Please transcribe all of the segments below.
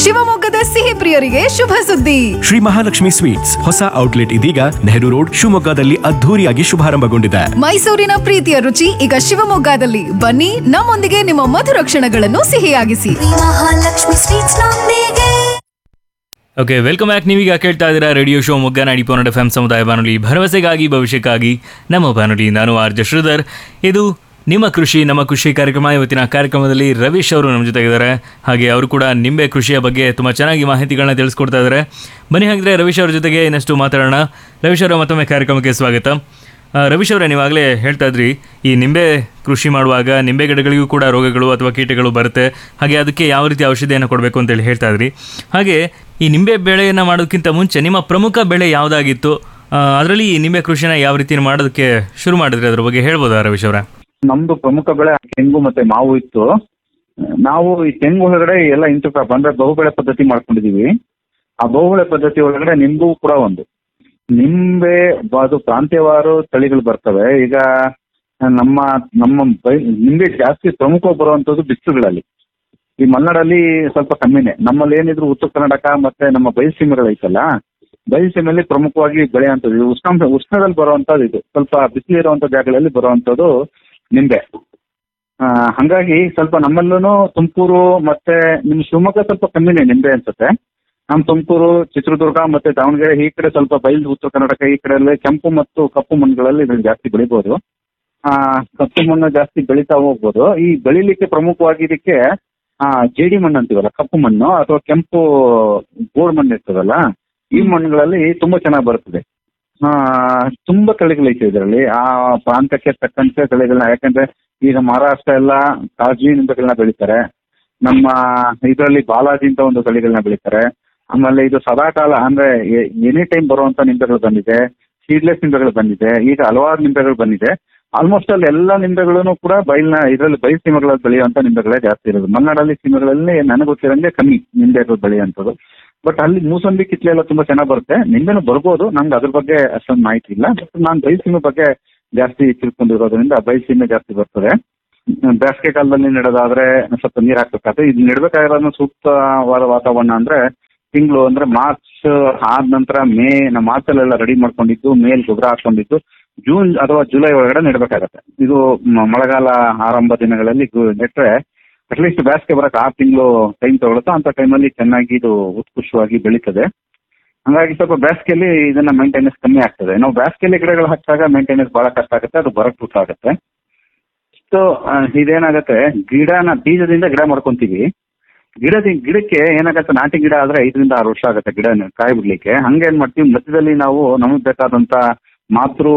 ಶಿವಮೊಗ್ಗದ ಸಿಹಿ ಪ್ರಿಯರಿಗೆ ಶುಭ ಸುದ್ದಿ ಶ್ರೀ ಮಹಾಲಕ್ಷ್ಮಿ ಸ್ವೀಟ್ಸ್ ಹೊಸ ಔಟ್ಲೆಟ್ ಇದೀಗ ನೆಹರು ರೋಡ್ ಶಿವಮೊಗ್ಗದಲ್ಲಿ ಅದ್ಧೂರಿಯಾಗಿ ಶುಭಾರಂಭಗೊಂಡಿದೆ ಮೈಸೂರಿನ ಪ್ರೀತಿಯ ರುಚಿ ಈಗ ಶಿವಮೊಗ್ಗದಲ್ಲಿ ಬನ್ನಿ ನಮ್ಮೊಂದಿಗೆ ನಿಮ್ಮ ಮಧುರ ಕ್ಷಣಗಳನ್ನು ಸಿಹಿಯಾಗಿಸಿ ಮಹಾಲಕ್ಷ್ಮಿ ಸ್ವೀಟ್ಸ್ ನೊಂದಿಗೆ ಓಕೆ ವೆಲ್ಕಮ್ ಬ್ಯಾಕ್ ನೀವೀಗ ಕೇಳ್ತಾ ಇದ್ದೀರಾ ರೇಡಿಯೋ ಶೋ ಮೊಗ್ಗ ನಾಡಿ ಪೋನಡ್ ಎಫ್ ಎಂ ಸಮುದಾಯ ಬಾನುಲಿ ಭರವಸೆಗಾಗಿ ಭವಿಷ್ಯಕ್ಕಾಗಿ ನಮ್ಮ ಬಾನುಲಿ ನಾನು ಆರ್ ಜೆ ಶ್ರೀಧರ್ ಇದು ನಿಮ್ಮ ಕೃಷಿ ನಮ್ಮ ಕೃಷಿ ಕಾರ್ಯಕ್ರಮ ಇವತ್ತಿನ ಕಾರ್ಯಕ್ರಮದಲ್ಲಿ ರವೀಶ್ ಅವರು ನಮ್ಮ ಜೊತೆಗಿದ್ದಾರೆ ಹಾಗೆ ಅವರು ಕೂಡ ನಿಂಬೆ ಕೃಷಿಯ ಬಗ್ಗೆ ತುಂಬ ಚೆನ್ನಾಗಿ ಮಾಹಿತಿಗಳನ್ನ ತಿಳಿಸ್ಕೊಡ್ತಾ ಇದ್ದಾರೆ ಬನ್ನಿ ಹಾಗಿದ್ರೆ ರವೀಶ್ ಅವ್ರ ಜೊತೆಗೆ ಇನ್ನಷ್ಟು ಮಾತಾಡೋಣ ರವೀಶ್ ಅವರ ಮತ್ತೊಮ್ಮೆ ಕಾರ್ಯಕ್ರಮಕ್ಕೆ ಸ್ವಾಗತ ಆ, ರವೀಶ್ ಅವರೇ ನೀವಾಗಲೇ ಹೇಳ್ತಾ ಇದ್ರಿ ಈ ನಿಂಬೆ ಕೃಷಿ ಮಾಡುವಾಗ ನಿಂಬೆ ಗಿಡಗಳಿಗೂ ಕೂಡ ರೋಗಗಳು ಅಥವಾ ಕೀಟಗಳು ಬರುತ್ತೆ ಹಾಗೆ ಅದಕ್ಕೆ ಯಾವ ರೀತಿ ಔಷಧಿಯನ್ನು ಕೊಡಬೇಕು ಅಂತೇಳಿ ಹೇಳ್ತಾ ಇದ್ರಿ ಹಾಗೆ ಈ ನಿಂಬೆ ಬೆಳೆಯನ್ನು ಮಾಡೋದಕ್ಕಿಂತ ಮುಂಚೆ ನಿಮ್ಮ ಪ್ರಮುಖ ಬೆಳೆ ಯಾವುದಾಗಿತ್ತು ಅದರಲ್ಲಿ ಈ ನಿಂಬೆ ಕೃಷಿನ ಯಾವ ರೀತಿ ಮಾಡೋದಕ್ಕೆ ಶುರು ಮಾಡಿದ್ರಿ ಅದ್ರ ಬಗ್ಗೆ ಹೇಳ್ಬೋದಾ ರವೀಶ್ ಅವರ ನಮ್ದು ಪ್ರಮುಖ ಬೆಳೆ ತೆಂಗು ಮತ್ತೆ ಮಾವು ಇತ್ತು ನಾವು ಈ ತೆಂಗು ಒಳಗಡೆ ಎಲ್ಲ ಇಂಟು ಕ್ರಾಪ್ ಅಂದ್ರೆ ಬಹುಬೆಳೆ ಪದ್ಧತಿ ಮಾಡ್ಕೊಂಡಿದೀವಿ ಆ ಬಹುಬೆಳೆ ಪದ್ಧತಿ ಒಳಗಡೆ ನಿಂಬು ಕೂಡ ಒಂದು ನಿಂಬೆ ಬ- ಅದು ಪ್ರಾಂತ್ಯವಾರು ತಳಿಗಳು ಬರ್ತವೆ ಈಗ ನಮ್ಮ ನಮ್ಮ ಬೈ- ನಿಂಬೆ ಜಾಸ್ತಿ ಪ್ರಮುಖ ಬರುವಂತದ್ದು ಬಿಸಿಲುಗಳಲ್ಲಿ ಈ ಮಲೆನಾಡಲ್ಲಿ ಸ್ವಲ್ಪ ಕಮ್ಮಿನೇ ನಮ್ಮಲ್ಲಿ ಏನಿದ್ರು ಉತ್ತರ ಕರ್ನಾಟಕ ಮತ್ತೆ ನಮ್ಮ ಬಯಲುಸೀಮೆಗಳು ಐತಲ್ಲ ಬಯಲುಸೀಮೆಯಲ್ಲಿ ಪ್ರಮುಖವಾಗಿ ಬೆಳೆಯುವಂಥದ್ದು ಇದು ಉಷ್ಣಾಂಶ ಉಷ್ಣದಲ್ಲಿ ಬರುವಂಥದ್ದು ಇದು ಸ್ವಲ್ಪ ಬಿಸಿಲಿರುವಂಥ ಜಾಗಗಳಲ್ಲಿ ಬರುವಂಥದ್ದು ನಿಂಬೆ ಆ, ಹಂಗಾಗಿ ಸ್ವಲ್ಪ ನಮ್ಮಲ್ಲೂ ತುಮಕೂರು ಮತ್ತೆ ನಿಮ್ಮ ಶಿವಮೊಗ್ಗ ಸ್ವಲ್ಪ ಕಮ್ಮಿನೇ ನಿಂಬೆ ಅನ್ಸುತ್ತೆ ನಮ್ಮ ತುಮಕೂರು ಚಿತ್ರದುರ್ಗ ಮತ್ತೆ ದಾವಣಗೆರೆ ಈ ಕಡೆ ಸ್ವಲ್ಪ ಬಯಲು ಉತ್ತರ ಕರ್ನಾಟಕ ಈ ಕಡೆ ಎಲ್ಲ ಕೆಂಪು ಮತ್ತು ಕಪ್ಪು ಮಣ್ಣುಗಳಲ್ಲಿ ಇದನ್ನ ಜಾಸ್ತಿ ಬೆಳಿಬೋದು ಆ, ಕಪ್ಪು ಮಣ್ಣು ಜಾಸ್ತಿ ಬೆಳೀತಾ ಹೋಗ್ಬೋದು ಈ ಬೆಳಿಲಿಕ್ಕೆ ಪ್ರಮುಖವಾಗಿ ಇದಕ್ಕೆ ಆ, ಜೇಡಿ ಮಣ್ಣು ಅಂತೀವಲ್ಲ ಕಪ್ಪು ಮಣ್ಣು ಅಥವಾ ಕೆಂಪು ಗೋಡ್ ಮಣ್ಣು ಇರ್ತದಲ್ಲ ಈ ಮಣ್ಣುಗಳಲ್ಲಿ ತುಂಬಾ ಚೆನ್ನಾಗಿ ಬರ್ತದೆ ಆ, ತುಂಬಾ ತಳಿಗಳೈತೆ ಇದರಲ್ಲಿ ಆ ಪ್ರಾಂತಕ್ಕೆ ತಕ್ಕಂತೆ ತಳಿಗಳನ್ನ ಯಾಕಂದ್ರೆ ಈಗ ಮಹಾರಾಷ್ಟ್ರ ಎಲ್ಲ ಕಾಜಿ ನಿಂಬೆಗಳನ್ನ ಬೆಳಿತಾರೆ ನಮ್ಮ ಇದರಲ್ಲಿ ಬಾಲಾಜಿ ಅಂತ ಒಂದು ತಳಿಗಳನ್ನ ಬೆಳಿತಾರೆ ಆಮೇಲೆ ಇದು ಸದಾಕಾಲ ಅಂದ್ರೆ ಎನಿ ಟೈಮ್ ಬರುವಂತ ನಿಂಬೆಗಳು ಬಂದಿದೆ ಸೀಡ್ಲೆಸ್ ನಿಂಬೆಗಳು ಬಂದಿದೆ ಈಗ ಹಲವಾರು ನಿಂಬೆಗಳು ಬಂದಿದೆ ಆಲ್ಮೋಸ್ಟ್ ಅಲ್ಲಿ ಎಲ್ಲ ನಿಂಬೆಗಳನ್ನು ಕೂಡ ಬಯಲಿನ ಇದರಲ್ಲಿ ಬಯಲು ಸೀಮೆಗಳಲ್ಲಿ ಬೆಳೆಯುವಂತ ನಿಂಬೆಗಳೇ ಜಾಸ್ತಿ ಇರೋದು ಮಲೆನಾಡಲ್ಲಿ ಸೀಮೆಗಳಲ್ಲಿ ನನಗೆ ಗೊತ್ತಿರಂಗೆ ಕಮ್ಮಿ ನಿಂಬೆಗಳು ಬೆಳೆಯುವಂಥದ್ದು ಬಟ್ ಅಲ್ಲಿ ಮೂಸಂಬಿ ಕಿತ್ಲೆ ಎಲ್ಲ ತುಂಬಾ ಚೆನ್ನಾಗಿ ಬರುತ್ತೆ ನಿಂಬೆನೂ ಬರ್ಬೋದು ನಂಗೆ ಅದ್ರ ಬಗ್ಗೆ ಅಷ್ಟೊಂದು ಮಾಹಿತಿ ಇಲ್ಲ ಬಟ್ ನಾನು ಬಯಲುಸೀಮೆ ಬಗ್ಗೆ ಜಾಸ್ತಿ ತಿಳ್ಕೊಂಡಿರೋದ್ರಿಂದ ಬಯಲುಸೀಮೆ ಜಾಸ್ತಿ ಬರ್ತದೆ ಬೇಸಿಗೆ ಕಾಲದಲ್ಲಿ ನೆಡೋದಾದ್ರೆ ಸ್ವಲ್ಪ ನೀರು ಹಾಕ್ಬೇಕಾದ್ರೆ ಇದು ನೆಡ್ಬೇಕಾಗಿರೋದು ಸೂಕ್ತವಾದ ವಾತಾವರಣ ಅಂದ್ರೆ ತಿಂಗಳು ಅಂದ್ರೆ ಮಾರ್ಚ್ ಆದ ನಂತರ ಮೇ ನಮ್ಮ ಮಾರ್ಚಲ್ಲೆಲ್ಲ ರೆಡಿ ಮಾಡ್ಕೊಂಡಿದ್ದು ಮೇಲ್ ಗೊಬ್ಬರ ಹಾಕೊಂಡಿದ್ದು ಜೂನ್ ಅಥವಾ ಜುಲೈ ಒಳಗಡೆ ನೆಡ್ಬೇಕಾಗತ್ತೆ ಇದು ಮ- ಮಳೆಗಾಲ ಆರಂಭ ದಿನಗಳಲ್ಲಿ ಗು- ನೆಟ್ರೆ ಅಟ್ಲೀಸ್ಟ್ ಬೇಸಿಗೆ ಬರಕ್ಕೆ ಆರು ತಿಂಗಳು ಟೈಮ್ ತಗೊಳುತ್ತೋ ಅಂತ ಟೈಮಲ್ಲಿ ಚೆನ್ನಾಗಿ ಇದು ಉತ್ಕೃಷ್ಟವಾಗಿ ಬೆಳೀತದೆ ಹಂಗಾಗಿ ಸ್ವಲ್ಪ ಬೇಸಿಗೆಯಲ್ಲಿ ಇದನ್ನ ಮೇಂಟೆನೆನ್ಸ್ ಕಮ್ಮಿ ಆಗ್ತದೆ ನಾವು ಬೇಸಿಗೆಯಲ್ಲಿ ಗಿಡಗಳು ಹಚ್ಚಾಗ ಮೇಂಟೆನೆನ್ಸ್ ಬಹಳ ಕಷ್ಟ ಆಗುತ್ತೆ ಅದು ಬರಕ್ಕೆ ಆಗುತ್ತೆ ಸೊ ಇದೇನಾಗತ್ತೆ ಗಿಡನ ಬೀಜದಿಂದ ಗಿಡ ಮಾಡ್ಕೊಂತೀವಿ ಗಿಡದ ಗಿಡಕ್ಕೆ ಏನಾಗತ್ತೆ ನಾಟಿ ಗಿಡ ಆದ್ರೆ ಐದರಿಂದ ಆರು ವರ್ಷ ಆಗುತ್ತೆ ಗಿಡ ಕಾಯಿ ಬಿಡ್ಲಿಕ್ಕೆ ಹಂಗೆ ಏನ್ ಮಾಡ್ತೀವಿ ಮಧ್ಯದಲ್ಲಿ ನಾವು ನಮಗೆ ಬೇಕಾದಂತ ಮಾತೃ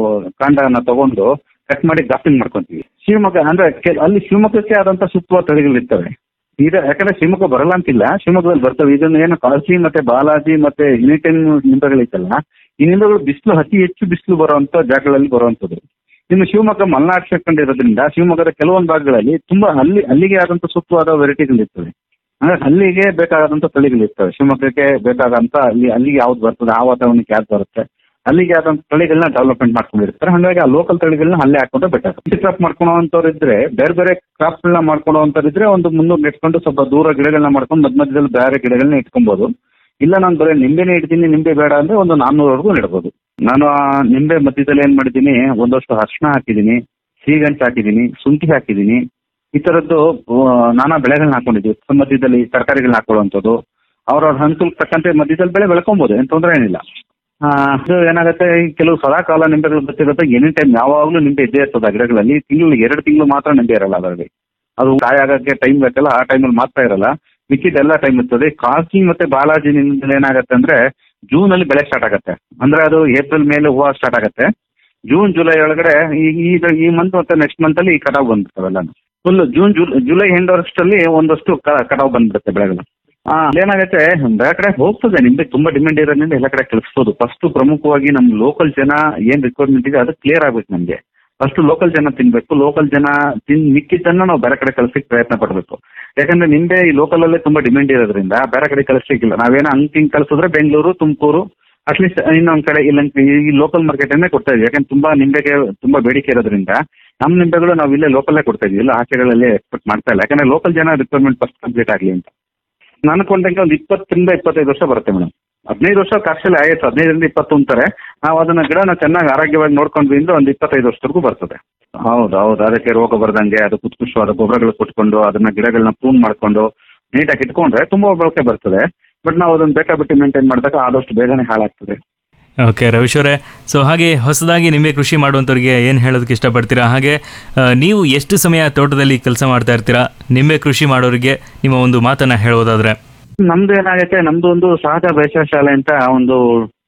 ಕಾಂಡನ ತಗೊಂಡು ಕಟ್ ಮಾಡಿ ಗ್ರಾಫ್ಟಿಂಗ್ ಮಾಡ್ಕೊಂತೀವಿ ಶಿವಮೊಗ್ಗ ಅಂದ್ರೆ ಕೆಲ- ಅಲ್ಲಿ ಶಿವಮೊಗ್ಗಕ್ಕೆ ಆದಂತ ಸೂಕ್ತವಾದ ತಳಿಗಳಿರ್ತವೆ ಈಗ ಯಾಕಂದ್ರೆ ಶಿವಮೊಗ್ಗ ಬರಲ್ಲ ಅಂತಿಲ್ಲ ಶಿವಮೊಗ್ಗದಲ್ಲಿ ಬರ್ತವೆ ಇದನ್ನ ಏನು ಕಾಳಜಿ ಮತ್ತೆ ಬಾಲಾಜಿ ಮತ್ತೆ ಯುನಿಟೆನ್ ನಿಂಬೆಗಳಿತ್ತಲ್ಲ ಈ ನಿಂಬೆಗಳು ಬಿಸಿಲು ಅತಿ ಹೆಚ್ಚು ಬಿಸಿಲು ಬರುವಂತ ಜಾಗಗಳಲ್ಲಿ ಬರುವಂತದ್ದು ಇನ್ನು ಶಿವಮೊಗ್ಗ ಮಲೆನಾಡು ಸೇರ್ಕೊಂಡಿರೋದ್ರಿಂದ ಶಿವಮೊಗ್ಗದ ಕೆಲವೊಂದು ಭಾಗಗಳಲ್ಲಿ ತುಂಬಾ ಅಲ್ಲಿ ಅಲ್ಲಿಗೆ ಆದಂತ ಸೂಕ್ತವಾದ ವೆರೈಟಿಗಳಿರ್ತವೆ ಅಂದ್ರೆ ಅಲ್ಲಿಗೆ ಬೇಕಾದಂತ ತಳಿಗಳಿರ್ತವೆ ಶಿವಮೊಗ್ಗಕ್ಕೆ ಬೇಕಾದಂತ ಅಲ್ಲಿ ಅಲ್ಲಿಗೆ ಯಾವ್ದು ಬರ್ತದೆ ಆ ವಾತಾವರಣಕ್ಕೆ ಯಾವ್ದು ಬರುತ್ತೆ ಅಲ್ಲಿಗೆ ಆದಂತ ತಳಿಗಳನ್ನ ಡೆವಲಪ್ಮೆಂಟ್ ಮಾಡ್ಕೊಂಡಿರ್ತಾರೆ ಹಾಗಾಗಿ ಆ ಲೋಕಲ್ ತಳಿಗಳನ್ನ ಅಲ್ಲೇ ಹಾಕೊಂಡ್ರೆ ಬೆಟರ್ ಕ್ರಾಪ್ ಮಾಡ್ಕೊಳೋಂಥವ್ರು ಇದ್ರೆ ಬೇರೆ ಬೇರೆ ಕ್ರಾಪ್ಗಳನ್ನ ಮಾಡ್ಕೊಳೋಂಥವ್ರು ಇದ್ರೆ ಒಂದು ಮುನ್ನೂರು ನೆಟ್ಕೊಂಡು ಸ್ವಲ್ಪ ದೂರ ಗಿಡಗಳನ್ನ ಮಾಡ್ಕೊಂಡು ಮಧ್ಯ ಮಧ್ಯದಲ್ಲಿ ಬೇರೆ ಗಿಡಗಳನ್ನ ಇಟ್ಕೊಬೋದು ಇಲ್ಲ ನಾನು ಬರೀ ನಿಂಬೆನೇ ಇಡ್ತೀನಿ ನಿಂಬೆ ಬೇಡ ಅಂದ್ರೆ ಒಂದು ನಾನ್ನೂರವರೆಗೂ ನೆಡ್ಬೋದು ನಾನು ಆ ನಿಂಬೆ ಮಧ್ಯದಲ್ಲಿ ಏನ್ ಮಾಡಿದ್ದೀನಿ ಒಂದಷ್ಟು ಅರ್ಶಿನ ಹಾಕಿದ್ದೀನಿ ಸೀಗಂಚು ಹಾಕಿದ್ದೀನಿ ಶುಂಠಿ ಹಾಕಿದ್ದೀನಿ ಈ ತರದ್ದು ಆ, ನಾನಾ ಬೆಳೆಗಳನ್ನ ಹಾಕೊಂಡಿದ್ದೀವಿ ಮಧ್ಯದಲ್ಲಿ ತರಕಾರಿಗಳನ್ನ ಹಾಕೊಳ್ಳುವಂಥದ್ದು ಅವ್ರವ್ರ ಅನುಕೂಲಕ್ಕೆ ತಕ್ಕಂತೆ ಮಧ್ಯದಲ್ಲಿ ಬೆಳೆ ಬೆಳ್ಕೊಬೋದು ಏನು ತೊಂದರೆ ಏನಿಲ್ಲ ಆ, ಇದು ಏನಾಗುತ್ತೆ ಈ ಕೆಲವು ಸದಾಕಾಲ ನಿಂಬೆಗಳು ಬರ್ತಿರುತ್ತೆ ಎನಿ ಟೈಮ್ ಯಾವಾಗಲೂ ನಿಂಬೆ ಇದ್ದೇ ಇರ್ತದೆ ಆ ಗಿಡಗಳಲ್ಲಿ ತಿಂಗಳು ಎರಡು ತಿಂಗಳು ಮಾತ್ರ ನಿಂಬೆ ಇರಲ್ಲ ಅದರಲ್ಲಿ ಅದು ಕಾಯಿ ಆಗಕ್ಕೆ ಟೈಮ್ ಬೇಕಲ್ಲ ಆ ಟೈಮಲ್ಲಿ ಮಾತ್ರ ಇರಲ್ಲ ಮಿಕ್ಕಿದ ಟೈಮ್ ಇರ್ತದೆ ಕಾಫಿ ಮತ್ತೆ ಬಾಲಾಜಿ ನಿಂಬೆ ಏನಾಗುತ್ತೆ ಅಂದ್ರೆ ಜೂನ್ ಅಲ್ಲಿ ಬೆಳೆ ಸ್ಟಾರ್ಟ್ ಆಗುತ್ತೆ ಅಂದ್ರೆ ಅದು ಏಪ್ರಿಲ್ ಮೇಲೆ ಹೂವು ಸ್ಟಾರ್ಟ್ ಆಗುತ್ತೆ ಜೂನ್ ಜುಲೈ ಒಳಗಡೆ ಈ ಈಗ ಈ ಮಂತ್ ಮತ್ತೆ ನೆಕ್ಸ್ಟ್ ಮಂತ್ ಅಲ್ಲಿ ಕಟಾವ್ ಬಂದ್ಬಿಡ್ತಾವೆಲ್ಲ full June July July end ವರ್ಷದಲ್ಲಿ ಒಂದಷ್ಟು ಕ- ಕಟಾವ್ ಬಂದ್ಬಿಡುತ್ತೆ ಬೆಳೆಗಳು ಆ, ಏನಾಗುತ್ತೆ ಬೇರೆ ಕಡೆ ಹೋಗ್ತದೆ ನಿಮ್ಗೆ ತುಂಬಾ ಡಿಮ್ಯಾಂಡ್ ಇರೋದ್ರಿಂದ ಎಲ್ಲ ಕಡೆ ಕಳಿಸ್ಬೋದು ಫಸ್ಟ್ ಪ್ರಮುಖವಾಗಿ ನಮ್ಮ ಲೋಕಲ್ ಜನ ಏನ್ ರಿಕ್ವೈರ್ಮೆಂಟ್ ಇದೆ ಅದು ಕ್ಲಿಯರ್ ಆಗ್ಬೇಕು ನಮ್ಗೆ ಫಸ್ಟ್ ಲೋಕಲ್ ಜನ ತಿನ್ಬೇಕು ಲೋಕಲ್ ಜನ ತಿನ್ ಮಿಕ್ಕಿದ್ದನ್ನ ನಾವು ಬೇರೆ ಕಡೆ ಕಳ್ಸಕ್ಕೆ ಪ್ರಯತ್ನ ಪಡಬೇಕು ಯಾಕಂದ್ರೆ ನಿಂಬೆ ಈ ಲೋಕಲ್ ಅಲ್ಲೇ ತುಂಬಾ ಡಿಮ್ಯಾಂಡ್ ಇರೋದ್ರಿಂದ ಬೇರೆ ಕಡೆ ಕಳಿಸ್ಲಿಕ್ಕಿಲ್ಲ ನಾವೇನೋ ಹಂಗ್ ಹಿಂಗ್ ಕಳ್ಸಿದ್ರೆ ಬೆಂಗಳೂರು ತುಮಕೂರು ಅಟ್ಲೀಸ್ಟ್ ಇನ್ನೊಂದ್ ಕಡೆ ಇಲ್ಲ ಈ ಲೋಕಲ್ ಮಾರ್ಕೆಟ್ ಅನ್ನೇ ಕೊಡ್ತಾ ಇದೀವಿ ಯಾಕಂದ್ರೆ ತುಂಬಾ ನಿಂಬೆಗೆ ತುಂಬಾ ಬೇಡಿಕೆ ಇರೋದ್ರಿಂದ ನಮ್ಮ ನಿಂಬೆಗಳು ನಾವು ಇಲ್ಲೇ ಲೋಕಲ್ಲೇ ಕೊಡ್ತಾ ಇದೀವಿ ಇಲ್ಲ ಆಚೆಗಳಲ್ಲಿ ಎಕ್ಸ್ಪೆಕ್ಟ್ ಮಾಡ್ತಾ ಇಲ್ಲ ಯಾಕಂದ್ರೆ ಲೋಕಲ್ ಜನ ರಿಕ್ವೈರ್ಮೆಂಟ್ ಫಸ್ಟ್ ಕಂಪ್ಲೀಟ್ ಆಗ್ಲಿ ಅಂತ ನಾನು ಕೊಂಡಂಗೆ ಒಂದು ಇಪ್ಪತ್ತರಿಂದ ಇಪ್ಪತ್ತೈದು ವರ್ಷ ಬರುತ್ತೆ ಮೇಡಮ್ ಹದಿನೈದು ವರ್ಷ ಕಾಸ್ಟಲ್ಲಿ ಆಯ್ತು ಹದಿನೈದರಿಂದ ಇಪ್ಪತ್ತು ಅಂತಾರೆ ನಾವು ಅದನ್ನ ಗಿಡನ ಚೆನ್ನಾಗಿ ಆರೋಗ್ಯವಾಗಿ ನೋಡ್ಕೊಂಡ್ವಿ ಅಂದ್ರೆ ಒಂದು ಇಪ್ಪತ್ತೈದು ವರ್ಷದವರೆಗೂ ಬರ್ತದೆ ಹೌದು ಹೌದು ಅದಕ್ಕೆ ರೋಗ ಬರ್ದಂಗೆ ಅದು ಉತ್ಕೃಷ್ಟವಾದ ಗೊಬ್ಬರಗಳು ಕೊಟ್ಕೊಂಡು ಅದನ್ನ ಗಿಡಗಳನ್ನ ಪ್ರೂನ್ ಮಾಡ್ಕೊಂಡು ನೀಟಾಗಿ ಇಟ್ಕೊಂಡ್ರೆ ತುಂಬಾ ಬಳಕೆ ಬರ್ತದೆ ಬಟ್ ನಾವು ಅದನ್ನ ಬೇಕಾಬಿಟ್ಟು ಮೇಂಟೈನ್ ಮಾಡಿದಾಗ ಆದಷ್ಟು ಬೇಗನೆ ಹಾಳಾಗ್ತದೆ ಓಕೆ ರವೀಶ್ ಅವರೇ ಸೊ ಹಾಗೆ ಹೊಸದಾಗಿ ನಿಂಬೆ ಕೃಷಿ ಮಾಡುವಂಥವ್ರಿಗೆ ಏನು ಹೇಳೋದಕ್ಕೆ ಇಷ್ಟಪಡ್ತೀರಾ ಹಾಗೆ ಆ, ನೀವು ಎಷ್ಟು ಸಮಯ ತೋಟದಲ್ಲಿ ಕೆಲಸ ಮಾಡ್ತಾ ಇರ್ತೀರಾ ನಿಂಬೆ ಕೃಷಿ ಮಾಡೋರಿಗೆ ನಿಮ್ಮ ಒಂದು ಮಾತನ್ನ ಹೇಳೋದಾದ್ರೆ ನಮ್ದು ಏನಾಗುತ್ತೆ ನಮ್ದು ಒಂದು ಸಹಜ ಬೇಸಾಯ ಶಾಲೆ ಅಂತ ಒಂದು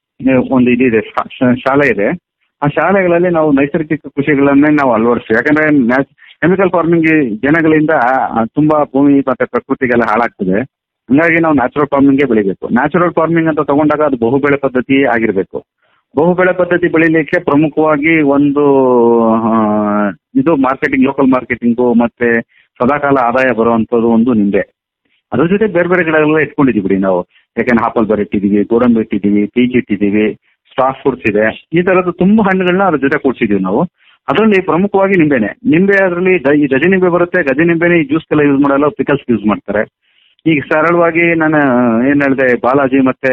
ಒಂದು ಇದಿದೆ ಶಾ- ಶಾ- ಶಾಲೆ ಇದೆ ಆ ಶಾಲೆಗಳಲ್ಲಿ ನಾವು ನೈಸರ್ಗಿಕ ಕೃಷಿಗಳನ್ನೇ ನಾವು ಅಳವಡಿಸ್ತೀವಿ ಯಾಕಂದ್ರೆ ಕೆಮಿಕಲ್ ಫಾರ್ಮಿಂಗ್ ಜನಗಳಿಂದ ಆ, ತುಂಬಾ ಭೂಮಿ ಮತ್ತೆ ಪ್ರಕೃತಿಗೆಲ್ಲ ಹಾಳಾಗ್ತದೆ ಹಂಗಾಗಿ ನಾವು ನ್ಯಾಚುರಲ್ ಫಾರ್ಮಿಂಗ್ಗೆ ಬೆಳಿಬೇಕು ನ್ಯಾಚುರಲ್ ಫಾರ್ಮಿಂಗ್ ಅಂತ ತಗೊಂಡಾಗ ಅದು ಬಹುಬೆಳೆ ಪದ್ಧತಿ ಆಗಿರಬೇಕು ಬಹುಬೆಳೆ ಪದ್ಧತಿ ಬೆಳಿಲಿಕ್ಕೆ ಪ್ರಮುಖವಾಗಿ ಒಂದು ಆ, ಇದು ಮಾರ್ಕೆಟಿಂಗ್ ಲೋಕಲ್ ಮಾರ್ಕೆಟಿಂಗು ಮತ್ತೆ ಸದಾಕಾಲ ಆದಾಯ ಬರುವಂಥದ್ದು ಒಂದು ನಿಂಬೆ ಅದ್ರ ಜೊತೆ ಬೇರೆ ಬೇರೆ ಗಿಡಗಳೆಲ್ಲ ಇಟ್ಕೊಂಡಿದೀವಿ ಬಿಡಿ ನಾವು ಯಾಕಂದ್ರೆ ಆಪಲ್ ಬರ್ ಇಟ್ಟಿದೀವಿ ಗೋಡಂಬಿ ಇಟ್ಟಿದೀವಿ ಪೀಚ್ ಇಟ್ಟಿದೀವಿ ಸ್ಟಾರ್ ಫ್ರೂಟ್ಸ್ ಇದೆ ಈ ತರದ್ದು ತುಂಬಾ ಹಣ್ಣುಗಳನ್ನ ಅದ್ರ ಜೊತೆ ಕೂಡ್ಸಿದೀವಿ ನಾವು ಅದರಲ್ಲಿ ಪ್ರಮುಖವಾಗಿ ನಿಂಬೆನೆ ನಿಂಬೆ ಅದರಲ್ಲಿ ಈ ಗಜ ನಿಂಬೆ ಬರುತ್ತೆ ಗಜ ನಿಂಬೆನೆ ಈ ಜ್ಯೂಸ್ಗೆಲ್ಲ ಯೂಸ್ ಮಾಡಲ್ಲ ಪಿಕಲ್ಸ್ ಯೂಸ್ ಮಾಡ್ತಾರೆ ಈಗ ಸರಳವಾಗಿ ನಾನು ಏನ್ ಹೇಳಿದೆ ಬಾಲಾಜಿ ಮತ್ತೆ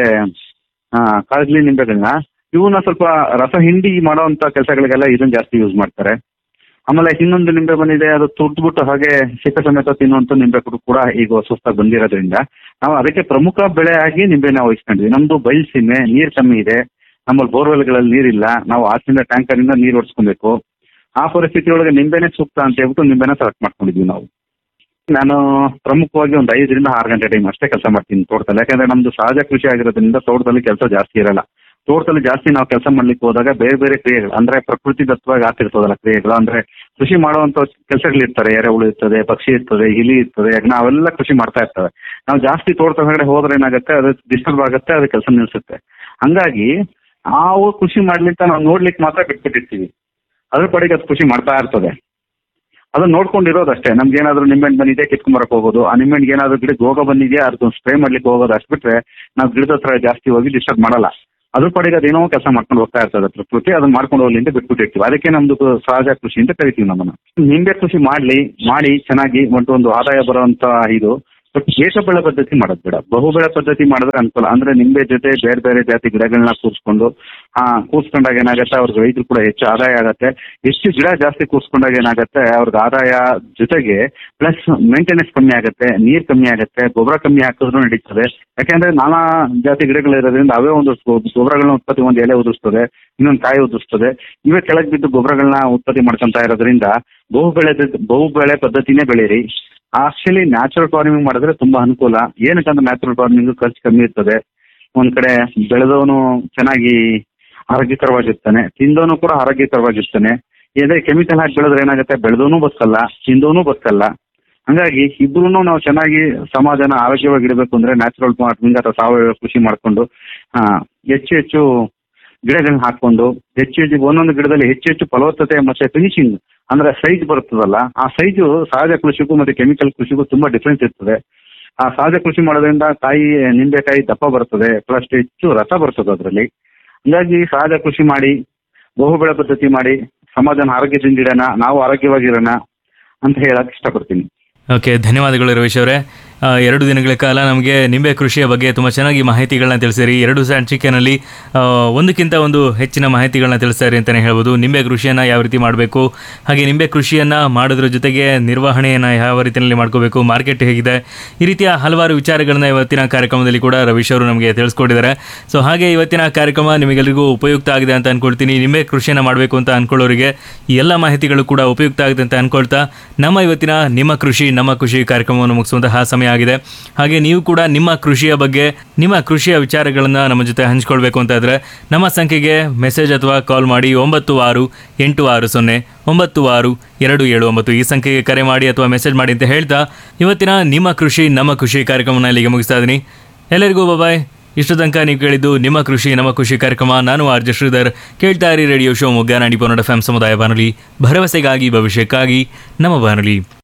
ಆ, ಕಾಜ್ಲಿ ನಿಂಬೆಗಳನ್ನ ಇವನ್ನ ಸ್ವಲ್ಪ ರಸ ಹಿಂಡಿ ಮಾಡೋವಂಥ ಕೆಲಸಗಳಿಗೆಲ್ಲ ಇದನ್ನ ಜಾಸ್ತಿ ಯೂಸ್ ಮಾಡ್ತಾರೆ ಆಮೇಲೆ ಇನ್ನೊಂದು ನಿಂಬೆ ಬಂದಿದೆ ಅದು ತುರ್ದ್ಬಿಟ್ಟು ಹಾಗೆ ಸಿಕ್ಕ ಸಮೇತ ತಿನ್ನುವಂಥ ನಿಂಬೆ ಕೂಡ ಕೂಡ ಈಗ ಸುಸ್ತಾಗಿ ಬಂದಿರೋದ್ರಿಂದ ನಾವು ಅದಕ್ಕೆ ಪ್ರಮುಖ ಬೆಳೆ ಆಗಿ ನಿಂಬೆನ ವಹಿಸ್ಕೊಂಡ್ವಿ ನಮ್ದು ಬಯಲ್ಸೀಮೆ ನೀರು ಕಮ್ಮಿ ಇದೆ ನಮ್ಮಲ್ಲಿ ಬೋರ್ವೆಲ್ಗಳಲ್ಲಿ ನೀರಿಲ್ಲ ನಾವು ಆಚಿಂದ ಟ್ಯಾಂಕರಿಂದ ನೀರು ಓಡಿಸ್ಕೊಬೇಕು ಆ ಪರಿಸ್ಥಿತಿ ಒಳಗೆ ನಿಂಬೆನೆ ಸೂಕ್ತ ಅಂತ ಹೇಳ್ಬಿಟ್ಟು ನಿಂಬೆನ ಸೆಲೆಕ್ಟ್ ಮಾಡ್ಕೊಂಡಿದ್ವಿ ನಾವು ನಾನು ಪ್ರಮುಖವಾಗಿ ಒಂದು ಐದರಿಂದ ಆರು ಗಂಟೆ ಟೈಮ್ ಅಷ್ಟೇ ಕೆಲಸ ಮಾಡ್ತೀನಿ ತೋಟದಲ್ಲಿ ಯಾಕಂದ್ರೆ ನಮ್ದು ಸಹಜ ಕೃಷಿ ಆಗಿರೋದ್ರಿಂದ ತೋಟದಲ್ಲಿ ಕೆಲಸ ಜಾಸ್ತಿ ಇರಲ್ಲ ತೋಟದಲ್ಲಿ ಜಾಸ್ತಿ ನಾವು ಕೆಲಸ ಮಾಡ್ಲಿಕ್ಕೆ ಹೋದಾಗ ಬೇರೆ ಬೇರೆ ಕ್ರಿಯೆಗಳು ಅಂದ್ರೆ ಪ್ರಕೃತಿ ದತ್ತವಾಗಿ ಆಗ್ತಿರ್ತದಲ್ಲ ಕ್ರಿಯೆಗಳು ಅಂದ್ರೆ ಕೃಷಿ ಮಾಡುವಂತ ಕೆಲಸಗಳಿರ್ತಾರೆ ಎರೆಹುಳು ಇರ್ತದೆ ಪಕ್ಷಿ ಇರ್ತದೆ ಇಲಿ ಇರ್ತದೆ ನಾವು ಅವೆಲ್ಲ ಕೃಷಿ ಮಾಡ್ತಾ ಇರ್ತವೆ ನಾವು ಜಾಸ್ತಿ ತೋಟದ ಹೊರಗಡೆ ಹೋದ್ರೆ ಏನಾಗುತ್ತೆ ಅದು ಡಿಸ್ಟರ್ಬ್ ಆಗುತ್ತೆ ಅದು ಕೆಲಸ ನಿಲ್ಲಿಸುತ್ತೆ ಹಂಗಾಗಿ ನಾವು ಕೃಷಿ ಮಾಡ್ಲಿಕ್ಕೆ ನಾವು ನೋಡ್ಲಿಕ್ಕೆ ಮಾತ್ರ ಬಿಟ್ಬಿಟ್ಟಿರ್ತೀವಿ ಅದ್ರ ಪಡೆಗೆ ಅದು ಕೃಷಿ ಮಾಡ್ತಾ ಇರ್ತದೆ ಅದನ್ನ ನೋಡ್ಕೊಂಡಿರೋದಷ್ಟೇ ನಮ್ಗೆ ಏನಾದ್ರು ನಿಂಬೆಹಣ್ಣು ಬಂದಿದೆ ಕಿತ್ಕೊಂಬರಕ್ ಹೋಗೋದು ಆ ನಿಂಬೆಹಣ್ಣಿಗೆ ಏನಾದ್ರು ಗಿಡಕ್ಕೆ ರೋಗ ಬಂದಿದೆಯಾ ಅದನ್ನ ಸ್ಪ್ರೇ ಮಾಡ್ಲಿಕ್ಕೆ ಹೋಗೋದು ಅಷ್ಟು ಬಿಟ್ರೆ ನಾವು ಗಿಡದ ಹತ್ರ ಜಾಸ್ತಿ ಹೋಗಿ ಡಿಸ್ಟರ್ಬ್ ಮಾಡಲ್ಲ ಅದ್ರ ಪಡೆಗೆ ಅದೇನೋ ಕೆಲಸ ಮಾಡ್ಕೊಂಡು ಹೋಗ್ತಾ ಇರ್ತದೆ ಪ್ರಕೃತಿ ಅದನ್ನ ಮಾಡ್ಕೊಂಡು ಹೋಗ್ಲಿ ಅಂತ ಬಿಟ್ಬಿಟ್ಟಿರ್ತೀವಿ ಅದಕ್ಕೆ ನಮ್ದು ಕು- ಸಹಜ ಕೃಷಿ ಅಂತ ಕರಿತೀವಿ ನಮ್ಮನ್ನ ನಿಂಬೆ ಕೃಷಿ ಮಾಡ್ಲಿ ಮಾಡಿ ಚೆನ್ನಾಗಿ ಒಂದು ಒಂದು ಆದಾಯ ಬರುವಂತ ಇದು ಬಟ್ ಏಕಬೆಳೆ ಪದ್ಧತಿ ಮಾಡೋದು ಬೇಡ ಬಹುಬೆಳೆ ಪದ್ಧತಿ ಮಾಡಿದ್ರೆ ಅನುಕೂಲ ಅಂದ್ರೆ ನಿಂಬೆ ಜೊತೆ ಬೇರೆ ಬೇರೆ ಜಾತಿ ಗಿಡಗಳನ್ನ ಕೂರಿಸ್ಕೊಂಡು ಆ ಕೂರ್ಸ್ಕೊಂಡಾಗ ಏನಾಗುತ್ತೆ ಅವ್ರಿಗೆ ರೈತರು ಕೂಡ ಹೆಚ್ಚು ಆದಾಯ ಆಗುತ್ತೆ ಎಷ್ಟು ಗಿಡ ಜಾಸ್ತಿ ಕೂರ್ಸ್ಕೊಂಡಾಗ ಏನಾಗುತ್ತೆ ಅವ್ರಿಗೆ ಆದಾಯ ಜೊತೆಗೆ ಪ್ಲಸ್ ಮೇಂಟೆನೆನ್ಸ್ ಕಮ್ಮಿ ಆಗುತ್ತೆ ನೀರ್ ಕಮ್ಮಿ ಆಗುತ್ತೆ ಗೊಬ್ಬರ ಕಮ್ಮಿ ಹಾಕಿದ್ರು ನಡೀತದೆ ಯಾಕೆಂದ್ರೆ ನಾನಾ ಜಾತಿ ಗಿಡಗಳು ಇರೋದ್ರಿಂದ ಅವೇ ಒಂದು ಗೊಬ್ಬರಗಳನ್ನ ಉತ್ಪತ್ತಿ ಒಂದು ಎಲೆ ಉದುರಿಸ್ತದೆ ಇನ್ನೊಂದು ಕಾಯಿ ಉದುರಿಸ್ತದೆ ಇವೇ ಕೆಳಗೆ ಬಿದ್ದು ಗೊಬ್ಬರಗಳನ್ನ ಉತ್ಪತ್ತಿ ಮಾಡ್ಕೊಂತ ಇರೋದ್ರಿಂದ ಬಹುಬೆಳೆ ಬಹುಬೆಳೆ ಪದ್ಧತಿನೇ ಬೆಳೀರಿ ಆಕ್ಚುಲಿ ನ್ಯಾಚುರಲ್ ಫಾರ್ಮಿಂಗ್ ಮಾಡಿದ್ರೆ ತುಂಬಾ ಅನುಕೂಲ ಏನಕ್ಕಂದ್ರೆ ನ್ಯಾಚುರಲ್ ಫಾರ್ಮಿಂಗ್ ಖರ್ಚು ಕಮ್ಮಿ ಇರ್ತದೆ ಒಂದ್ ಕಡೆ ಬೆಳೆದವನು ಚೆನ್ನಾಗಿ ಆರೋಗ್ಯಕರವಾಗಿರ್ತಾನೆ ತಿಂದವನು ಕೂಡ ಆರೋಗ್ಯಕರವಾಗಿರ್ತಾನೆ ಇದೇ ಕೆಮಿಕಲ್ ಹಾಕಿ ಬೆಳೆದ್ರೆ ಏನಾಗುತ್ತೆ ಬೆಳೆದವನು ಬದುಕಲ್ಲ ತಿಂದವನು ಬದುಕಲ್ಲ ಹಂಗಾಗಿ ಇಬ್ರು ನಾವು ಚೆನ್ನಾಗಿ ಸಮಾಜನ ಆರೋಗ್ಯವಾಗಿಡಬೇಕು ಅಂದ್ರೆ ನ್ಯಾಚುರಲ್ ಫಾರ್ಮಿಂಗ್ ಅಥವಾ ಸಾವಯವ ಕೃಷಿ ಮಾಡ್ಕೊಂಡು ಆ, ಹೆಚ್ಚು ಹೆಚ್ಚು ಗಿಡಗಳನ್ನ ಹಾಕೊಂಡು ಹೆಚ್ಚು ಹೆಚ್ಚು ಒಂದೊಂದು ಗಿಡದಲ್ಲಿ ಹೆಚ್ಚು ಹೆಚ್ಚು ಫಲವತ್ತತೆ ಮತ್ತೆ ಫಿನಿಶಿಂಗ್ ಅಂದ್ರೆ ಸೈಜ್ ಬರ್ತದಲ್ಲ ಆ ಸೈಜು ಸಹಜ ಕೃಷಿಗೂ ಮತ್ತೆ ಕೆಮಿಕಲ್ ಕೃಷಿಗೂ ತುಂಬಾ ಡಿಫ್ರೆನ್ಸ್ ಇರ್ತದೆ ಆ ಸಹಜ ಕೃಷಿ ಮಾಡೋದ್ರಿಂದ ಕಾಯಿ ನಿಂಬೆಕಾಯಿ ದಪ್ಪ ಬರ್ತದೆ ಪ್ಲಸ್ ಹೆಚ್ಚು ರಸ ಬರ್ತದೆ ಅದರಲ್ಲಿ ಹಂಗಾಗಿ ಸಹಜ ಕೃಷಿ ಮಾಡಿ ಬಹುಬೆಳೆ ಪದ್ಧತಿ ಮಾಡಿ ಸಮಾಜನ ಆರೋಗ್ಯದಿಂದ ಇಡೋಣ ನಾವು ಆರೋಗ್ಯವಾಗಿರೋಣ ಅಂತ ಹೇಳಕ್ ಇಷ್ಟಪಡ್ತೀನಿ ಓಕೆ ಧನ್ಯವಾದಗಳು ರವೀಶ್ ಅವರೇ ಆ, ಎರಡು ದಿನಗಳ ಕಾಲ ನಮಗೆ ನಿಂಬೆ ಕೃಷಿಯ ಬಗ್ಗೆ ತುಂಬ ಚೆನ್ನಾಗಿ ಮಾಹಿತಿಗಳನ್ನ ತಿಳಿಸಿರಿ ಎರಡು ಸಂಚಿಕೆನಲ್ಲಿ ಆ, ಒಂದಕ್ಕಿಂತ ಒಂದು ಹೆಚ್ಚಿನ ಮಾಹಿತಿಗಳನ್ನ ತಿಳಿಸ್ತಾರೆ ಅಂತಲೇ ಹೇಳ್ಬೋದು ನಿಂಬೆ ಕೃಷಿಯನ್ನು ಯಾವ ರೀತಿ ಮಾಡಬೇಕು ಹಾಗೆ ನಿಂಬೆ ಕೃಷಿಯನ್ನು ಮಾಡೋದ್ರ ಜೊತೆಗೆ ನಿರ್ವಹಣೆಯನ್ನು ಯಾವ ರೀತಿಯಲ್ಲಿ ಮಾಡ್ಕೋಬೇಕು ಮಾರ್ಕೆಟ್ ಹೇಗಿದೆ ಈ ರೀತಿಯ ಹಲವಾರು ವಿಚಾರಗಳನ್ನ ಇವತ್ತಿನ ಕಾರ್ಯಕ್ರಮದಲ್ಲಿ ಕೂಡ ರವೀಶ್ ಅವರು ನಮಗೆ ತಿಳಿಸ್ಕೊಟ್ಟಿದ್ದಾರೆ ಸೊ ಹಾಗೆ ಇವತ್ತಿನ ಕಾರ್ಯಕ್ರಮ ನಿಮಗೆಲ್ಲರಿಗೂ ಉಪಯುಕ್ತ ಆಗಿದೆ ಅಂತ ಅನ್ಕೊಳ್ತೀನಿ ನಿಂಬೆ ಕೃಷಿಯನ್ನು ಮಾಡಬೇಕು ಅಂತ ಅನ್ಕೊಳ್ಳೋರಿಗೆ ಈ ಎಲ್ಲ ಮಾಹಿತಿಗಳು ಕೂಡ ಉಪಯುಕ್ತ ಆಗಿದೆ ಅಂತ ಅನ್ಕೊಳ್ತಾ ನಮ್ಮ ಇವತ್ತಿನ ನಿಮ್ಮ ಕೃಷಿ ನಮ್ಮ ಕೃಷಿ ಕಾರ್ಯಕ್ರಮವನ್ನು ಮುಗಿಸುವಂತಹ ಸಮಯ ಆಗಿದೆ ಹಾಗೆ ನೀವು ಕೂಡ ನಿಮ್ಮ ಕೃಷಿಯ ಬಗ್ಗೆ ನಿಮ್ಮ ಕೃಷಿಯ ವಿಚಾರಗಳನ್ನು ನಮ್ಮ ಜೊತೆ ಹಂಚ್ಕೊಳ್ಬೇಕು ಅಂತ ಇದ್ರೆ ನಮ್ಮ ಸಂಖ್ಯೆಗೆ ಮೆಸೇಜ್ ಅಥವಾ ಕಾಲ್ ಮಾಡಿ ಒಂಬತ್ತು ಆರು ಎಂಟು ಆರು ಸೊನ್ನೆ ಒಂಬತ್ತು ಆರು ಎರಡು ಏಳು ಒಂಬತ್ತು ಈ ಸಂಖ್ಯೆಗೆ ಕರೆ ಮಾಡಿ ಅಥವಾ ಮೆಸೇಜ್ ಮಾಡಿ ಅಂತ ಹೇಳ್ತಾ ಇವತ್ತಿನ ನಿಮ್ಮ ಕೃಷಿ ನಮ್ಮ ಕೃಷಿ ಕಾರ್ಯಕ್ರಮನ ಇಲ್ಲಿಗೆ ಮುಗಿಸ್ತಾ ಇದ್ದೀನಿ ಎಲ್ಲರಿಗೂ ಬಾಯ್ ಇಷ್ಟು ತನಕ ನೀವು ಕೇಳಿದ್ದು ನಿಮ್ಮ ಕೃಷಿ ನಮ್ಮ ಕೃಷಿ ಕಾರ್ಯಕ್ರಮ ನಾನು ಆರ್ ಜೆ ಶ್ರೀಧರ್ ಕೇಳ್ತಾ ಇರಿ ರೇಡಿಯೋ ಶೋ ಮುಗ್ಗ ನಾಡಿ ಪನ್ನಡ ಎಫ್ ಸಮುದಾಯ ಬಾನುಲಿ ಭರವಸೆಗಾಗಿ ಭವಿಷ್ಯಕ್ಕಾಗಿ ನಮ್ಮ ಬಾನುಲಿ